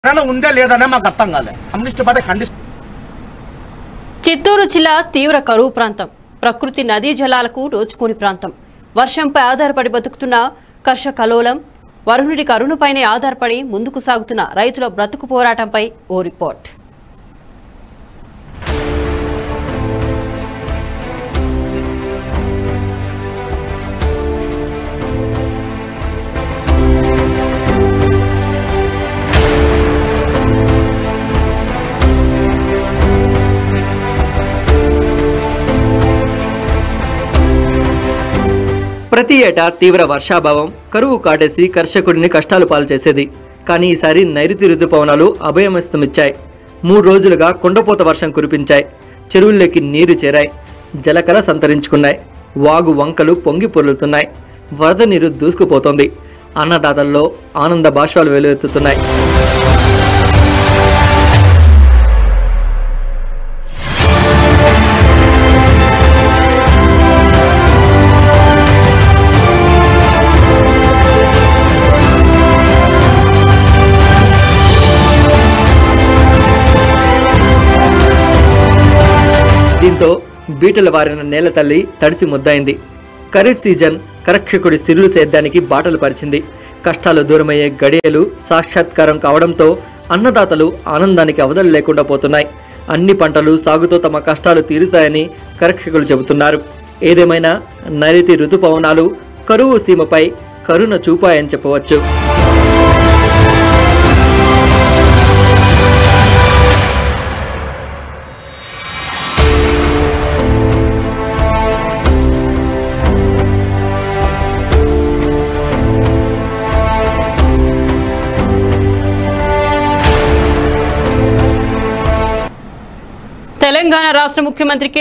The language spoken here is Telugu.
తెలంగాణ ఉందే లేదనే మాకు అర్థం కాలేదు కమ్యూనిస్ట్ పార్టీ ఖండిస్తుంది చిత్తూరు జిల్లా తీవ్ర కరువు ప్రాంతం ప్రకృతి నదీ జలాలకు నోచుకోని ప్రాంతం వర్షంపై ఆధారపడి బతుకుతున్న కర్షక కలోలం వరుణుడి కరుణపైనే ఆధారపడి ముందుకు సాగుతున్న రైతుల బ్రతుకు పోరాటంపై ఓ రిపోర్ట్ ప్రతి ఏటా తీవ్ర వర్షాభావం కరువు కాటేసి కర్షకుడిని కష్టాలు పాలు చేసేది కానీ ఈసారి నైరుతి రుతుపవనాలు అభయమస్తమిచ్చాయి మూడు రోజులుగా కుండపోత వర్షం కురిపించాయి చెరువుల్లోకి నీరు చేరాయి జలకల సంతరించుకున్నాయి వాగు వంకలు పొంగి పొర్లుతున్నాయి వరద నీరు దూసుకుపోతోంది అన్నదాతల్లో ఆనంద బాష్పాలు వెలువెత్తుతున్నాయి దీంతో బీటల వారిన నేల తల్లి తడిసి ముద్దయింది ఖరీఫ్ సీజన్ కరక్షకుడి సిరులు సేద్యానికి బాటలు పరిచింది కష్టాలు దూరమయ్యే గడియలు సాక్షాత్కారం కావడంతో అన్నదాతలు ఆనందానికి అవధులు లేకుండా పోతున్నాయి అన్ని పంటలు సాగుతో తమ కష్టాలు తీరుతాయని కరక్షకులు చెబుతున్నారు ఏదేమైనా నైరుతి ఋతుపవనాలు కరువు సీమపై కరుణ చూపాయని చెప్పవచ్చు తెలంగాణ రాష్ట్ర ముఖ్యమంత్రి కె